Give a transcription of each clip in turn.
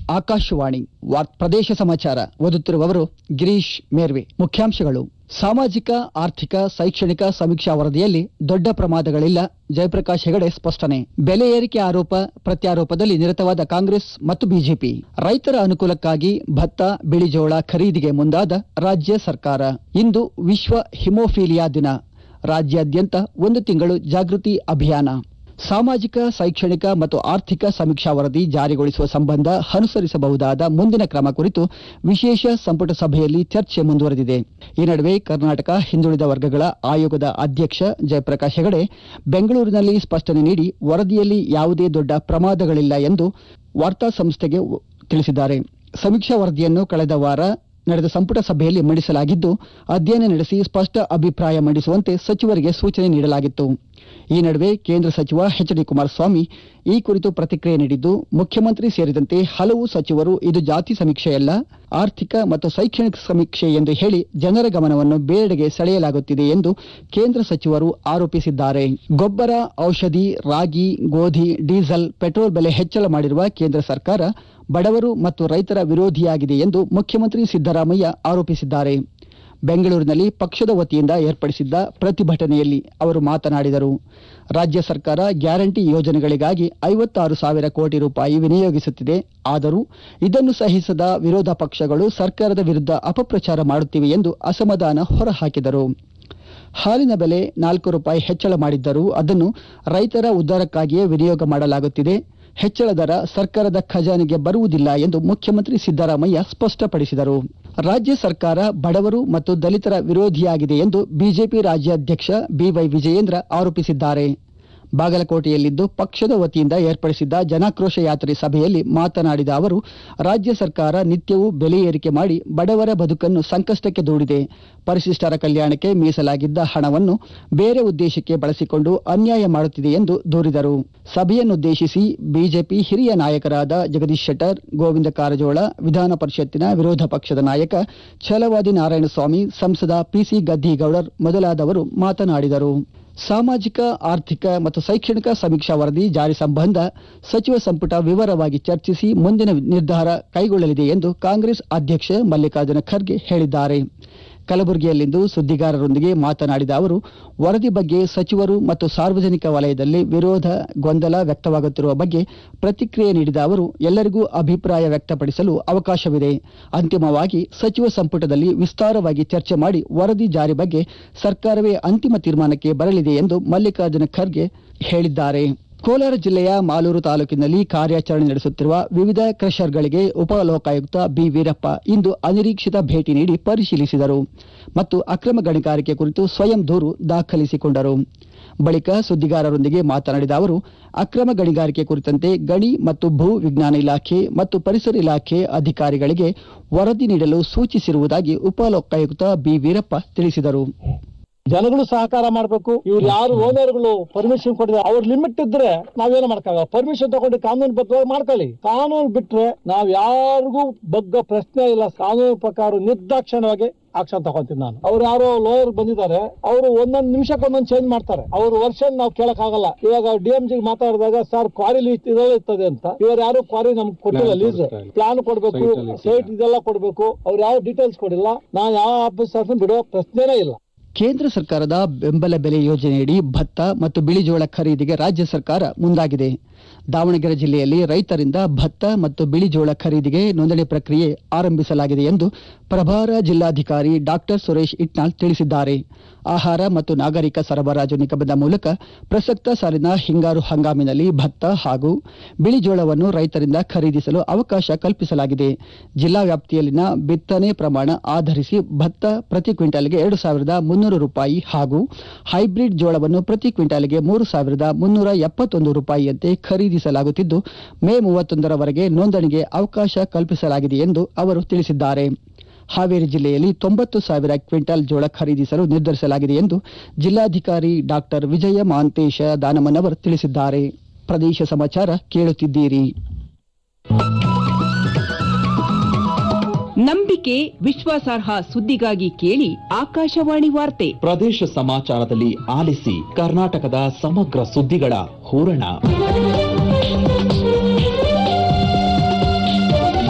Akashvani war- ಪ್ರದೇಶ ಸಮಾಚಾರ ಓದುತ್ತಿರುವವರು ಗಿರೀಶ್ ಮೇರ್ವೆ ಮುಖ್ಯಾಂಶಗಳು ಸಾಮಾಜಿಕ ಆರ್ಥಿಕ ಶೈಕ್ಷಣಿಕ ಸಮೀಕ್ಷಾ ವರದಿಯಲ್ಲಿ ದೊಡ್ಡ ಪ್ರಮಾದಗಳಿಲ್ಲ ಜಯಪ್ರಕಾಶ್ ಹೆಗಡೆ ಸ್ಪಷ್ಟನೆ ಬೆಲೆ ಏರಿಕೆ ಆರೋಪ ಪ್ರತ್ಯಾರೋಪದಲ್ಲಿ ನಿರತವಾದ ಕಾಂಗ್ರೆಸ್ ಮತ್ತು ಬಿಜೆಪಿ ರೈತರ ಅನುಕೂಲಕ್ಕಾಗಿ ಭತ್ತ ಬಿಳಿಜೋಳ ಖರೀದಿಗೆ ಮುಂದಾದ ರಾಜ್ಯ ಸರ್ಕಾರ ಇಂದು ವಿಶ್ವ ಹಿಮೋಫೀಲಿಯಾ ದಿನ ರಾಜ್ಯಾದ್ಯಂತ ಒಂದು ತಿಂಗಳು ಜಾಗೃತಿ ಅಭಿಯಾನ ಸಾಮಾಜಿಕ ಶೈಕ್ಷಣಿಕ ಮತ್ತು ಆರ್ಥಿಕ ಸಮೀಕ್ಷಾ ವರದಿ ಜಾರಿಗೊಳಿಸುವ ಸಂಬಂಧ ಅನುಸರಿಸಬಹುದಾದ ಮುಂದಿನ ಕ್ರಮ ಕುರಿತು ವಿಶೇಷ ಸಂಪುಟ ಸಭೆಯಲ್ಲಿ ಚರ್ಚೆ ಮುಂದುವರೆದಿದೆ ಈ ನಡುವೆ ಕರ್ನಾಟಕ ಹಿಂದುಳಿದ ವರ್ಗಗಳ ಆಯೋಗದ ಅಧ್ಯಕ್ಷ ಜಯಪ್ರಕಾಶ್ ಹೆಗಡೆ ಬೆಂಗಳೂರಿನಲ್ಲಿ ಸ್ಪಷ್ಟನೆ ನೀಡಿ ವರದಿಯಲ್ಲಿ ಯಾವುದೇ ದೊಡ್ಡ ಪ್ರಮಾದಗಳಿಲ್ಲ ಎಂದು ವಾರ್ತಾ ಸಂಸ್ಥೆಗೆ ತಿಳಿಸಿದ್ದಾರೆ ಸಮೀಕ್ಷಾ ವರದಿಯನ್ನು ಕಳೆದ ವಾರ ನಡೆದ ಸಂಪುಟ ಸಭೆಯಲ್ಲಿ ಮಂಡಿಸಲಾಗಿದ್ದು ಅಧ್ಯಯನ ನಡೆಸಿ ಸ್ಪಷ್ಟ ಅಭಿಪ್ರಾಯ ಮಂಡಿಸುವಂತೆ ಸಚಿವರಿಗೆ ಸೂಚನೆ ನೀಡಲಾಗಿತ್ತು ಈ ನಡುವೆ ಕೇಂದ್ರ ಸಚಿವ ಎಚ್ ಡಿ ಕುಮಾರಸ್ವಾಮಿ ಈ ಕುರಿತು ಪ್ರತಿಕ್ರಿಯೆ ನೀಡಿದ್ದು ಮುಖ್ಯಮಂತ್ರಿ ಸೇರಿದಂತೆ ಹಲವು ಸಚಿವರು ಇದು ಜಾತಿ ಸಮೀಕ್ಷೆಯಲ್ಲ ಆರ್ಥಿಕ ಮತ್ತು ಶೈಕ್ಷಣಿಕ ಸಮೀಕ್ಷೆ ಎಂದು ಹೇಳಿ ಜನರ ಗಮನವನ್ನು ಬೇರೆಡೆಗೆ ಸೆಳೆಯಲಾಗುತ್ತಿದೆ ಎಂದು ಕೇಂದ್ರ ಸಚಿವರು ಆರೋಪಿಸಿದ್ದಾರೆ ಗೊಬ್ಬರ ಔಷಧಿ ರಾಗಿ ಗೋಧಿ ಡೀಸೆಲ್ ಪೆಟ್ರೋಲ್ ಬೆಲೆ ಹೆಚ್ಚಳ ಮಾಡಿರುವ ಕೇಂದ್ರ ಸರ್ಕಾರ ಬಡವರು ಮತ್ತು ರೈತರ ವಿರೋಧಿಯಾಗಿದೆ ಎಂದು ಮುಖ್ಯಮಂತ್ರಿ ಸಿದ್ದರಾಮಯ್ಯ ಆರೋಪಿಸಿದ್ದಾರೆ ಬೆಂಗಳೂರಿನಲ್ಲಿ ಪಕ್ಷದ ವತಿಯಿಂದ ಏರ್ಪಡಿಸಿದ್ದ ಪ್ರತಿಭಟನೆಯಲ್ಲಿ ಅವರು ಮಾತನಾಡಿದರು ರಾಜ್ಯ ಸರ್ಕಾರ ಗ್ಯಾರಂಟಿ ಯೋಜನೆಗಳಿಗಾಗಿ ಐವತ್ತಾರು ಸಾವಿರ ಕೋಟಿ ರೂಪಾಯಿ ವಿನಿಯೋಗಿಸುತ್ತಿದೆ ಆದರೂ ಇದನ್ನು ಸಹಿಸದ ವಿರೋಧ ಪಕ್ಷಗಳು ಸರ್ಕಾರದ ವಿರುದ್ಧ ಅಪಪ್ರಚಾರ ಮಾಡುತ್ತಿವೆ ಎಂದು ಅಸಮಾಧಾನ ಹೊರಹಾಕಿದರು ಹಾಲಿನ ಬೆಲೆ ನಾಲ್ಕು ರೂಪಾಯಿ ಹೆಚ್ಚಳ ಮಾಡಿದ್ದರೂ ಅದನ್ನು ರೈತರ ಉದ್ಧಾರಕ್ಕಾಗಿಯೇ ವಿನಿಯೋಗ ಮಾಡಲಾಗುತ್ತಿದೆ ಹೆಚ್ಚಳ ದರ ಸರ್ಕಾರದ ಖಜಾನೆಗೆ ಬರುವುದಿಲ್ಲ ಎಂದು ಮುಖ್ಯಮಂತ್ರಿ ಸಿದ್ದರಾಮಯ್ಯ ಸ್ಪಷ್ಟಪಡಿಸಿದರು ರಾಜ್ಯ ಸರ್ಕಾರ ಬಡವರು ಮತ್ತು ದಲಿತರ ವಿರೋಧಿಯಾಗಿದೆ ಎಂದು ಬಿಜೆಪಿ ರಾಜ್ಯಾಧ್ಯಕ್ಷ ಬಿವೈ ವಿಜಯೇಂದ್ರ ಆರೋಪಿಸಿದ್ದಾರೆ ಬಾಗಲಕೋಟೆಯಲ್ಲಿಂದು ಪಕ್ಷದ ವತಿಯಿಂದ ಏರ್ಪಡಿಸಿದ್ದ ಜನಾಕ್ರೋಶ ಯಾತ್ರೆ ಸಭೆಯಲ್ಲಿ ಮಾತನಾಡಿದ ಅವರು ರಾಜ್ಯ ಸರ್ಕಾರ ನಿತ್ಯವೂ ಬೆಲೆ ಏರಿಕೆ ಮಾಡಿ ಬಡವರ ಬದುಕನ್ನು ಸಂಕಷ್ಟಕ್ಕೆ ದೂಡಿದೆ ಪರಿಶಿಷ್ಟರ ಕಲ್ಯಾಣಕ್ಕೆ ಮೀಸಲಾಗಿದ್ದ ಹಣವನ್ನು ಬೇರೆ ಉದ್ದೇಶಕ್ಕೆ ಬಳಸಿಕೊಂಡು ಅನ್ಯಾಯ ಮಾಡುತ್ತಿದೆ ಎಂದು ದೂರಿದರು ಸಭೆಯನ್ನುದ್ದೇಶಿಸಿ ಬಿಜೆಪಿ ಹಿರಿಯ ನಾಯಕರಾದ ಜಗದೀಶ್ ಶೆಟ್ಟರ್ ಗೋವಿಂದ ಕಾರಜೋಳ ವಿಧಾನ ಪರಿಷತ್ತಿನ ವಿರೋಧ ಪಕ್ಷದ ನಾಯಕ ಛಲವಾದಿ ನಾರಾಯಣಸ್ವಾಮಿ ಸಂಸದ ಪಿಸಿ ಗದ್ದಿಗೌಡರ್ ಮೊದಲಾದವರು ಮಾತನಾಡಿದರು ಸಾಮಾಜಿಕ ಆರ್ಥಿಕ ಮತ್ತು ಶೈಕ್ಷಣಿಕ ಸಮೀಕ್ಷಾ ವರದಿ ಜಾರಿ ಸಂಬಂಧ ಸಚಿವ ಸಂಪುಟ ವಿವರವಾಗಿ ಚರ್ಚಿಸಿ ಮುಂದಿನ ನಿರ್ಧಾರ ಕೈಗೊಳ್ಳಲಿದೆ ಎಂದು ಕಾಂಗ್ರೆಸ್ ಅಧ್ಯಕ್ಷ ಮಲ್ಲಿಕಾರ್ಜುನ ಖರ್ಗೆ ಹೇಳಿದ್ದಾರೆ ಕಲಬುರಗಿಯಲ್ಲಿಂದು ಸುದ್ದಿಗಾರರೊಂದಿಗೆ ಮಾತನಾಡಿದ ಅವರು ವರದಿ ಬಗ್ಗೆ ಸಚಿವರು ಮತ್ತು ಸಾರ್ವಜನಿಕ ವಲಯದಲ್ಲಿ ವಿರೋಧ ಗೊಂದಲ ವ್ಯಕ್ತವಾಗುತ್ತಿರುವ ಬಗ್ಗೆ ಪ್ರತಿಕ್ರಿಯೆ ನೀಡಿದ ಅವರು ಎಲ್ಲರಿಗೂ ಅಭಿಪ್ರಾಯ ವ್ಯಕ್ತಪಡಿಸಲು ಅವಕಾಶವಿದೆ ಅಂತಿಮವಾಗಿ ಸಚಿವ ಸಂಪುಟದಲ್ಲಿ ವಿಸ್ತಾರವಾಗಿ ಚರ್ಚೆ ಮಾಡಿ ವರದಿ ಜಾರಿ ಬಗ್ಗೆ ಸರ್ಕಾರವೇ ಅಂತಿಮ ತೀರ್ಮಾನಕ್ಕೆ ಬರಲಿದೆ ಎಂದು ಮಲ್ಲಿಕಾರ್ಜುನ ಖರ್ಗೆ ಹೇಳಿದ್ದಾರೆ ಕೋಲಾರ ಜಿಲ್ಲೆಯ ಮಾಲೂರು ತಾಲೂಕಿನಲ್ಲಿ ಕಾರ್ಯಾಚರಣೆ ನಡೆಸುತ್ತಿರುವ ವಿವಿಧ ಕ್ರಷರ್ಗಳಿಗೆ ಉಪಲೋಕಾಯುಕ್ತ ಬಿ ವೀರಪ್ಪ ಇಂದು ಅನಿರೀಕ್ಷಿತ ಭೇಟಿ ನೀಡಿ ಪರಿಶೀಲಿಸಿದರು ಮತ್ತು ಅಕ್ರಮ ಗಣಿಗಾರಿಕೆ ಕುರಿತು ಸ್ವಯಂ ದೂರು ದಾಖಲಿಸಿಕೊಂಡರು ಬಳಿಕ ಸುದ್ದಿಗಾರರೊಂದಿಗೆ ಮಾತನಾಡಿದ ಅವರು ಅಕ್ರಮ ಗಣಿಗಾರಿಕೆ ಕುರಿತಂತೆ ಗಣಿ ಮತ್ತು ಭೂ ವಿಜ್ಞಾನ ಇಲಾಖೆ ಮತ್ತು ಪರಿಸರ ಇಲಾಖೆ ಅಧಿಕಾರಿಗಳಿಗೆ ವರದಿ ನೀಡಲು ಸೂಚಿಸಿರುವುದಾಗಿ ಉಪಲೋಕಾಯುಕ್ತ ಬಿ ವೀರಪ್ಪ ತಿಳಿಸಿದರು ಜನಗಳು ಸಹಕಾರ ಮಾಡಬೇಕು ಇವ್ರು ಯಾರು ಓನರ್ಗಳು ಪರ್ಮಿಷನ್ ಕೊಟ್ಟಿದ್ದಾರೆ ಅವ್ರ ಲಿಮಿಟ್ ಇದ್ರೆ ನಾವೇನು ಮಾಡ್ಕಾಗ ಪರ್ಮಿಷನ್ ತಗೊಂಡು ಕಾನೂನು ಬದ್ಧವಾಗಿ ಮಾಡ್ಕೊಳ್ಳಿ ಕಾನೂನು ಬಿಟ್ರೆ ನಾವ್ ಯಾರಿಗೂ ಬಗ್ಗ ಪ್ರಶ್ನೆ ಇಲ್ಲ ಕಾನೂನು ಪ್ರಕಾರ ನಿರ್ದಾಕ್ಷಿಣ್ಯವಾಗಿ ಆಕ್ಷನ್ ತಗೊಂತೀನಿ ನಾನು ಅವ್ರು ಯಾರೋ ಲೋಯರ್ ಬಂದಿದ್ದಾರೆ ಅವರು ಒಂದೊಂದ್ ನಿಮಿಷಕ್ಕೆ ಒಂದೊಂದು ಚೇಂಜ್ ಮಾಡ್ತಾರೆ ಅವ್ರ ವರ್ಷನ್ ನಾವು ಕೇಳಕ್ ಆಗಲ್ಲ ಇವಾಗ ಡಿ ಎಂ ಜಿ ಮಾತಾಡಿದಾಗ ಸರ್ ಕ್ವಾರಿ ಲೀಸ್ಟ್ ಇದೆಲ್ಲ ಇರ್ತದೆ ಅಂತ ಇವ್ರು ಯಾರು ಕ್ವಾರಿ ನಮ್ಗೆ ಕೊಟ್ಟಿಲ್ಲ ಲೀಸ್ ಪ್ಲಾನ್ ಕೊಡ್ಬೇಕು ಸೈಟ್ ಇದೆಲ್ಲ ಕೊಡ್ಬೇಕು ಅವ್ರು ಯಾವ ಡೀಟೇಲ್ಸ್ ಕೊಡಿಲ್ಲ ನಾನು ಯಾವ ಆಫೀಸರ್ ಬಿಡೋ ಪ್ರಶ್ನೆನೇ ಇಲ್ಲ ಕೇಂದ್ರ ಸರ್ಕಾರದ ಬೆಂಬಲ ಬೆಲೆ ಯೋಜನೆಯಡಿ ಭತ್ತ ಮತ್ತು ಬಿಳಿಜೋಳ ಖರೀದಿಗೆ ರಾಜ್ಯ ಸರ್ಕಾರ ಮುಂದಾಗಿದೆ ದಾವಣಗೆರೆ ಜಿಲ್ಲೆಯಲ್ಲಿ ರೈತರಿಂದ ಭತ್ತ ಮತ್ತು ಬಿಳಿಜೋಳ ಖರೀದಿಗೆ ನೋಂದಣಿ ಪ್ರಕ್ರಿಯೆ ಆರಂಭಿಸಲಾಗಿದೆ ಎಂದು ಪ್ರಭಾರ ಜಿಲ್ಲಾಧಿಕಾರಿ ಡಾಕ್ಟರ್ ಸುರೇಶ್ ಇಟ್ನಾಳ್ ತಿಳಿಸಿದ್ದಾರೆ ಆಹಾರ ಮತ್ತು ನಾಗರಿಕ ಸರಬರಾಜು ನಿಗಮದ ಮೂಲಕ ಪ್ರಸಕ್ತ ಸಾಲಿನ ಹಿಂಗಾರು ಹಂಗಾಮಿನಲ್ಲಿ ಭತ್ತ ಹಾಗೂ ಬಿಳಿಜೋಳವನ್ನು ರೈತರಿಂದ ಖರೀದಿಸಲು ಅವಕಾಶ ಕಲ್ಪಿಸಲಾಗಿದೆ ಜಿಲ್ಲಾ ವ್ಯಾಪ್ತಿಯಲ್ಲಿನ ಬಿತ್ತನೆ ಪ್ರಮಾಣ ಆಧರಿಸಿ ಭತ್ತ ಪ್ರತಿ ಕ್ವಿಂಟಾಲ್ಗೆ ಎರಡು ಸಾವಿರದ ಮುನ್ನೂರು ರೂಪಾಯಿ ಹಾಗೂ ಹೈಬ್ರಿಡ್ ಜೋಳವನ್ನು ಪ್ರತಿ ಕ್ವಿಂಟಾಲ್ಗೆ ಮೂರು ಸಾವಿರದ ಮುನ್ನೂರ ಎಪ್ಪತ್ತೊಂದು ರೂಪಾಯಿಯಂತೆ ಖರೀದಿಸಲಾಗುತ್ತಿದ್ದು ಮೇ ಮೂವತ್ತೊಂದರವರೆಗೆ ನೋಂದಣಿಗೆ ಅವಕಾಶ ಕಲ್ಪಿಸಲಾಗಿದೆ ಎಂದು ಅವರು ತಿಳಿಸಿದ್ದಾರೆ ಹಾವೇರಿ ಜಿಲ್ಲೆಯಲ್ಲಿ ತೊಂಬತ್ತು ಸಾವಿರ ಕ್ವಿಂಟಾಲ್ ಜೋಳ ಖರೀದಿಸಲು ನಿರ್ಧರಿಸಲಾಗಿದೆ ಎಂದು ಜಿಲ್ಲಾಧಿಕಾರಿ ಡಾಕ್ಟರ್ ವಿಜಯ ಮಾಂತೇಶ ದಾನಮ್ಮನವರ್ ತಿಳಿಸಿದ್ದಾರೆ ಪ್ರದೇಶ ಸಮಾಚಾರ ಕೇಳುತ್ತಿದ್ದೀರಿ ನಂಬಿಕೆ ವಿಶ್ವಾಸಾರ್ಹ ಸುದ್ದಿಗಾಗಿ ಕೇಳಿ ಆಕಾಶವಾಣಿ ವಾರ್ತೆ ಪ್ರದೇಶ ಸಮಾಚಾರದಲ್ಲಿ ಆಲಿಸಿ ಕರ್ನಾಟಕದ ಸಮಗ್ರ ಸುದ್ದಿಗಳ ಹೂರಣ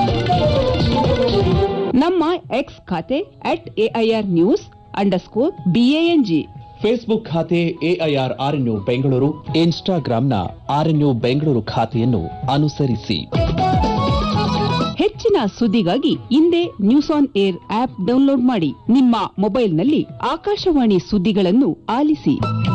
ನಮ್ಮ ಎಕ್ಸ್ ಖಾತೆ at AIR news underscore BANG Facebook ಖಾತೆ ಎಐಆರ್ ಆರ್ಎನ್ಯು ಬೆಂಗಳೂರು ಇನ್ಸ್ಟಾಗ್ರಾಂನ ಆರ್ಎನ್ಯು ಬೆಂಗಳೂರು ಖಾತೆಯನ್ನು ಅನುಸರಿಸಿ ಹೆಚ್ಚಿನ ಸುದ್ದಿಗಾಗಿ ಹಿಂದೆ news on air app download ಮಾಡಿ ನಿಮ್ಮ ಮೊಬೈಲ್ನಲ್ಲಿ ಆಕಾಶವಾಣಿ ಸುದ್ದಿಗಳನ್ನು ಆಲಿಸಿ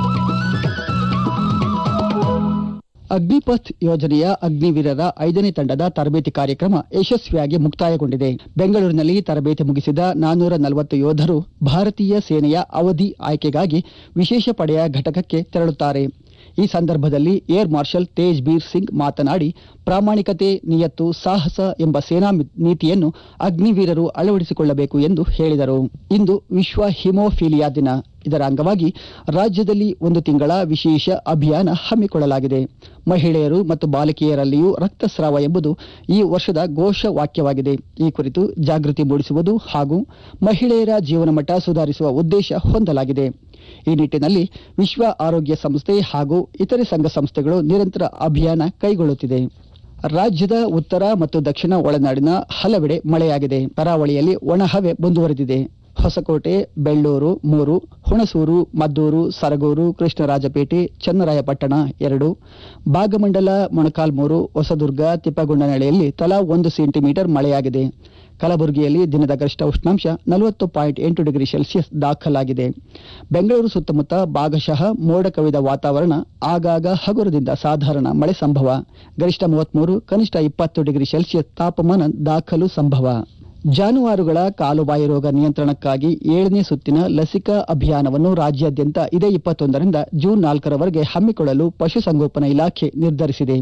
ಅಗ್ನಿಪಥ್ ಯೋಜನೆಯ ಅಗ್ನಿವೀರರ ಐದನೇ ತಂಡದ ತರಬೇತಿ ಕಾರ್ಯಕ್ರಮ ಯಶಸ್ವಿಯಾಗಿ ಮುಕ್ತಾಯಗೊಂಡಿದೆ ಬೆಂಗಳೂರಿನಲ್ಲಿ ತರಬೇತಿ ಮುಗಿಸಿದ ನಾನ್ನೂರ ನಲವತ್ತು ಯೋಧರು ಭಾರತೀಯ ಸೇನೆಯ ಅವಧಿ ಆಯ್ಕೆಗಾಗಿ ವಿಶೇಷ ಪಡೆಯ ಘಟಕಕ್ಕೆ ತೆರಳುತ್ತಾರೆ ಈ ಸಂದರ್ಭದಲ್ಲಿ ಏರ್ ಮಾರ್ಷಲ್ ತೇಜ್ ಬೀರ್ ಸಿಂಗ್ ಮಾತನಾಡಿ ಪ್ರಾಮಾಣಿಕತೆ ನಿಯತ್ತು ಸಾಹಸ ಎಂಬ ಸೇನಾ ಮಿ- ನೀತಿಯನ್ನು ಅಗ್ನಿವೀರರು ಅಳವಡಿಸಿಕೊಳ್ಳಬೇಕು ಎಂದು ಹೇಳಿದರು ಇಂದು ವಿಶ್ವ ಹಿಮೋಫೀಲಿಯಾ ದಿನ ಇದರ ಅಂಗವಾಗಿ ರಾಜ್ಯದಲ್ಲಿ ಒಂದು ತಿಂಗಳ ವಿಶೇಷ ಅಭಿಯಾನ ಹಮ್ಮಿಕೊಳ್ಳಲಾಗಿದೆ ಮಹಿಳೆಯರು ಮತ್ತು ಬಾಲಕಿಯರಲ್ಲಿಯೂ ರಕ್ತಸ್ರಾವ ಎಂಬುದು ಈ ವರ್ಷದ ಘೋಷ ವಾಕ್ಯವಾಗಿದೆ ಈ ಕುರಿತು ಜಾಗೃತಿ ಮೂಡಿಸುವುದು ಹಾಗೂ ಮಹಿಳೆಯರ ಜೀವನಮಟ್ಟ ಸುಧಾರಿಸುವ ಉದ್ದೇಶ ಹೊಂದಲಾಗಿದೆ ಈ ನಿಟ್ಟಿನಲ್ಲಿ ವಿಶ್ವ ಆರೋಗ್ಯ ಸಂಸ್ಥೆ ಹಾಗೂ ಇತರೆ ಸಂಘ ಸಂಸ್ಥೆಗಳು ನಿರಂತರ ಅಭಿಯಾನ ಕೈಗೊಳ್ಳುತ್ತಿದೆ ರಾಜ್ಯದ ಉತ್ತರ ಮತ್ತು ದಕ್ಷಿಣ ಒಳನಾಡಿನ ಹಲವೆಡೆ ಮಳೆಯಾಗಿದೆ ಕರಾವಳಿಯಲ್ಲಿ ಒಣಹವೆ ಮುಂದುವರೆದಿದೆ ಹೊಸಕೋಟೆ ಬೆಳ್ಳೂರು ಮೂರು ಹುಣಸೂರು ಮದ್ದೂರು ಸರಗೂರು ಕೃಷ್ಣರಾಜಪೇಟೆ ಚನ್ನರಾಯಪಟ್ಟಣ ಎರಡು ಭಾಗಮಂಡಲ ಮೊಣಕಾಲ್ಮೂರು ಹೊಸದುರ್ಗ ತಿಪ್ಪಗೊಂಡನಹಳ್ಳಿಯಲ್ಲಿ ತಲಾ ಒಂದು ಸೆಂಟಿಮೀಟರ್ ಮಳೆಯಾಗಿದೆ ಕಲಬುರಗಿಯಲ್ಲಿ ದಿನದ ಗರಿಷ್ಠ ಉಷ್ಣಾಂಶ ನಲವತ್ತು ಪಾಯಿಂಟ್ ಎಂಟು ಡಿಗ್ರಿ ಸೆಲ್ಸಿಯಸ್ ದಾಖಲಾಗಿದೆ ಬೆಂಗಳೂರು ಸುತ್ತಮುತ್ತ ಭಾಗಶಃ ಮೋಡ ಕವಿದ ವಾತಾವರಣ ಆಗಾಗ ಹಗುರದಿಂದ ಸಾಧಾರಣ ಮಳೆ ಸಂಭವ ಗರಿಷ್ಠ ಮೂವತ್ಮೂರು ಕನಿಷ್ಠ ಇಪ್ಪತ್ತು ಡಿಗ್ರಿ ಸೆಲ್ಸಿಯಸ್ ತಾಪಮಾನ ದಾಖಲು ಸಂಭವ ಜಾನುವಾರುಗಳ ಕಾಲುಬಾಯಿ ರೋಗ ನಿಯಂತ್ರಣಕ್ಕಾಗಿ ಏಳನೇ ಸುತ್ತಿನ ಲಸಿಕಾ ಅಭಿಯಾನವನ್ನು ರಾಜ್ಯಾದ್ಯಂತ ಇದೇ ಇಪ್ಪತ್ತೊಂದರಿಂದ ಜೂನ್ ನಾಲ್ಕರವರೆಗೆ ಹಮ್ಮಿಕೊಳ್ಳಲು ಪಶುಸಂಗೋಪನಾ ಇಲಾಖೆ ನಿರ್ಧರಿಸಿದೆ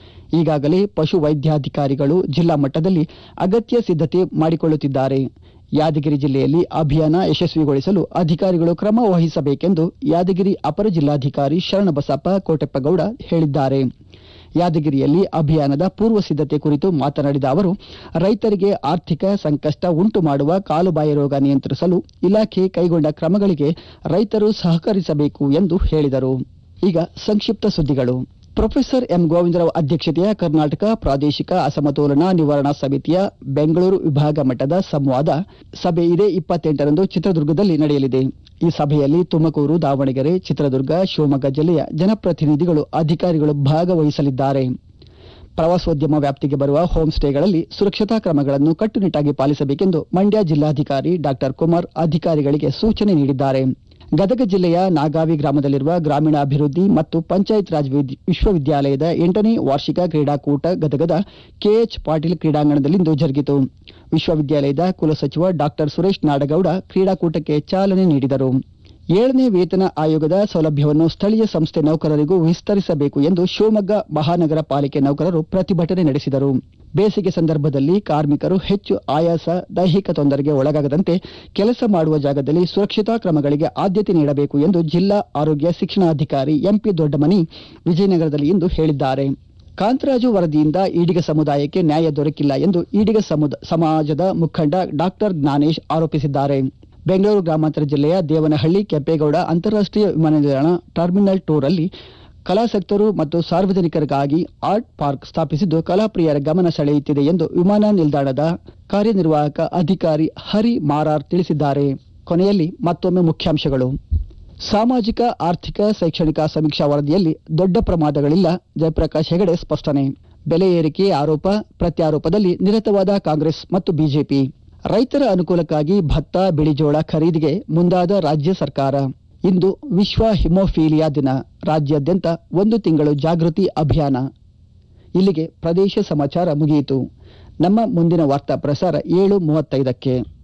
ಈಗಾಗಲೇ ಪಶು ವೈದ್ಯಾಧಿಕಾರಿಗಳು ಜಿಲ್ಲಾ ಮಟ್ಟದಲ್ಲಿ ಅಗತ್ಯ ಸಿದ್ಧತೆ ಮಾಡಿಕೊಳ್ಳುತ್ತಿದ್ದಾರೆ ಯಾದಗಿರಿ ಜಿಲ್ಲೆಯಲ್ಲಿ ಅಭಿಯಾನ ಯಶಸ್ವಿಗೊಳಿಸಲು ಅಧಿಕಾರಿಗಳು ಕ್ರಮ ವಹಿಸಬೇಕೆಂದು ಯಾದಗಿರಿ ಅಪರ ಜಿಲ್ಲಾಧಿಕಾರಿ ಶರಣಬಸಪ್ಪ ಕೋಟೆಪ್ಪಗೌಡ ಹೇಳಿದ್ದಾರೆ ಯಾದಗಿರಿಯಲ್ಲಿ ಅಭಿಯಾನದ ಪೂರ್ವ ಸಿದ್ಧತೆ ಕುರಿತು ಮಾತನಾಡಿದ ಅವರು ರೈತರಿಗೆ ಆರ್ಥಿಕ ಸಂಕಷ್ಟ ಉಂಟು ಮಾಡುವ ಕಾಲುಬಾಯಿ ರೋಗ ನಿಯಂತ್ರಿಸಲು ಇಲಾಖೆ ಕೈಗೊಂಡ ಕ್ರಮಗಳಿಗೆ ರೈತರು ಸಹಕರಿಸಬೇಕು ಎಂದು ಹೇಳಿದರು ಈಗ ಸಂಕ್ಷಿಪ್ತ ಸುದ್ದಿಗಳು ಪ್ರೊಫೆಸರ್ ಎಂ ಗೋವಿಂದರಾವ್ ಅಧ್ಯಕ್ಷತೆಯ ಕರ್ನಾಟಕ ಪ್ರಾದೇಶಿಕ ಅಸಮತೋಲನ ನಿವಾರಣಾ ಸಮಿತಿಯ ಬೆಂಗಳೂರು ವಿಭಾಗ ಮಟ್ಟದ ಸಂವಾದ ಸಭೆ ಇದೇ ಇಪ್ಪತ್ತೆಂಟರಂದು ಚಿತ್ರದುರ್ಗದಲ್ಲಿ ನಡೆಯಲಿದೆ ಈ ಸಭೆಯಲ್ಲಿ ತುಮಕೂರು ದಾವಣಗೆರೆ ಚಿತ್ರದುರ್ಗ ಶಿವಮೊಗ್ಗ ಜಿಲ್ಲೆಯ ಜನಪ್ರತಿನಿಧಿಗಳು ಅಧಿಕಾರಿಗಳು ಭಾಗವಹಿಸಲಿದ್ದಾರೆ ಪ್ರವಾಸೋದ್ಯಮ ವ್ಯಾಪ್ತಿಗೆ ಬರುವ ಹೋಂ ಸ್ಟೇಗಳಲ್ಲಿ ಸುರಕ್ಷತಾ ಕ್ರಮಗಳನ್ನು ಕಟ್ಟುನಿಟ್ಟಾಗಿ ಪಾಲಿಸಬೇಕೆಂದು ಮಂಡ್ಯ ಜಿಲ್ಲಾಧಿಕಾರಿ ಡಾಕ್ಟರ್ ಕುಮಾರ್ ಅಧಿಕಾರಿಗಳಿಗೆ ಸೂಚನೆ ನೀಡಿದ್ದಾರೆ ಗದಗ ಜಿಲ್ಲೆಯ ನಾಗಾವಿ ಗ್ರಾಮದಲ್ಲಿರುವ ಗ್ರಾಮೀಣ ಅಭಿವೃದ್ಧಿ ಮತ್ತು ಪಂಚಾಯತ್ ರಾಜ್ ವಿದ್- ವಿಶ್ವವಿದ್ಯಾಲಯದ ಎಂಟನೇ ವಾರ್ಷಿಕ ಕ್ರೀಡಾಕೂಟ ಗದಗದ ಕೆಎಚ್ ಪಾಟೀಲ್ ಕ್ರೀಡಾಂಗಣದಲ್ಲಿಂದು ಜರುಗಿತು ವಿಶ್ವವಿದ್ಯಾಲಯದ ಕುಲಸಚಿವ ಡಾಕ್ಟರ್ ಸುರೇಶ್ ನಾಡಗೌಡ ಕ್ರೀಡಾಕೂಟಕ್ಕೆ ಚಾಲನೆ ನೀಡಿದರು ಏಳನೇ ವೇತನ ಆಯೋಗದ ಸೌಲಭ್ಯವನ್ನು ಸ್ಥಳೀಯ ಸಂಸ್ಥೆ ನೌಕರರಿಗೂ ವಿಸ್ತರಿಸಬೇಕು ಎಂದು ಶಿವಮೊಗ್ಗ ಮಹಾನಗರ ಪಾಲಿಕೆ ನೌಕರರು ಪ್ರತಿಭಟನೆ ನಡೆಸಿದರು ಬೇಸಿಗೆ ಸಂದರ್ಭದಲ್ಲಿ ಕಾರ್ಮಿಕರು ಹೆಚ್ಚು ಆಯಾಸ ದೈಹಿಕ ತೊಂದರೆಗೆ ಒಳಗಾಗದಂತೆ ಕೆಲಸ ಮಾಡುವ ಜಾಗದಲ್ಲಿ ಸುರಕ್ಷತಾ ಕ್ರಮಗಳಿಗೆ ಆದ್ಯತೆ ನೀಡಬೇಕು ಎಂದು ಜಿಲ್ಲಾ ಆರೋಗ್ಯ ಶಿಕ್ಷಣಾಧಿಕಾರಿ ಎಂಪಿ ದೊಡ್ಡಮನಿ ವಿಜಯನಗರದಲ್ಲಿ ಇಂದು ಹೇಳಿದ್ದಾರೆ ಕಾಂತರಾಜು ವರದಿಯಿಂದ ಈಡಿಗ ಸಮುದಾಯಕ್ಕೆ ನ್ಯಾಯ ದೊರಕಿಲ್ಲ ಎಂದು ಈಡಿಗ ಸಮುದ- ಸಮಾಜದ ಮುಖಂಡ ಡಾಕ್ಟರ್ ಜ್ಞಾನೇಶ್ ಆರೋಪಿಸಿದ್ದಾರೆ ಬೆಂಗಳೂರು ಗ್ರಾಮಾಂತರ ಜಿಲ್ಲೆಯ ದೇವನಹಳ್ಳಿ ಕೆಂಪೇಗೌಡ ಅಂತಾರಾಷ್ಟ್ರೀಯ ವಿಮಾನ ನಿಲ್ದಾಣ ಟರ್ಮಿನಲ್ ಟೂರ್ ಅಲ್ಲಿ ಕಲಾಸಕ್ತರು ಮತ್ತು ಸಾರ್ವಜನಿಕರಿಗಾಗಿ ಆರ್ಟ್ ಪಾರ್ಕ್ ಸ್ಥಾಪಿಸಿದ್ದು ಕಲಾಪ್ರಿಯರ ಗಮನ ಸೆಳೆಯುತ್ತಿದೆ ಎಂದು ವಿಮಾನ ನಿಲ್ದಾಣದ ಕಾರ್ಯನಿರ್ವಾಹಕ ಅಧಿಕಾರಿ ಹರಿ ಮಾರಾರ್ ತಿಳಿಸಿದ್ದಾರೆ ಕೊನೆಯಲ್ಲಿ ಮತ್ತೊಮ್ಮೆ ಮುಖ್ಯಾಂಶಗಳು ಸಾಮಾಜಿಕ ಆರ್ಥಿಕ ಶೈಕ್ಷಣಿಕ ಸಮೀಕ್ಷಾ ವರದಿಯಲ್ಲಿ ದೊಡ್ಡ ಪ್ರಮಾದಗಳಿಲ್ಲ ಜಯಪ್ರಕಾಶ್ ಹೆಗಡೆ ಸ್ಪಷ್ಟನೆ ಬೆಲೆ ಏರಿಕೆ ಆರೋಪ ಪ್ರತ್ಯಾರೋಪದಲ್ಲಿ ನಿರತವಾದ ಕಾಂಗ್ರೆಸ್ ಮತ್ತು ಬಿಜೆಪಿ ರೈತರ ಅನುಕೂಲಕ್ಕಾಗಿ ಭತ್ತ ಬಿಳಿಜೋಳ ಖರೀದಿಗೆ ಮುಂದಾದ ರಾಜ್ಯ ಸರ್ಕಾರ ಇಂದು ವಿಶ್ವ ಹಿಮೋಫೀಲಿಯಾ ದಿನ ರಾಜ್ಯಾದ್ಯಂತ ಒಂದು ತಿಂಗಳು ಜಾಗೃತಿ ಅಭಿಯಾನ ಇಲ್ಲಿಗೆ ಪ್ರದೇಶ ಸಮಾಚಾರ ಮುಗಿಯಿತು ನಮ್ಮ ಮುಂದಿನ ವಾರ್ತಾ ಪ್ರಸಾರ ಏಳು ಮೂವತ್ತೈದಕ್ಕೆ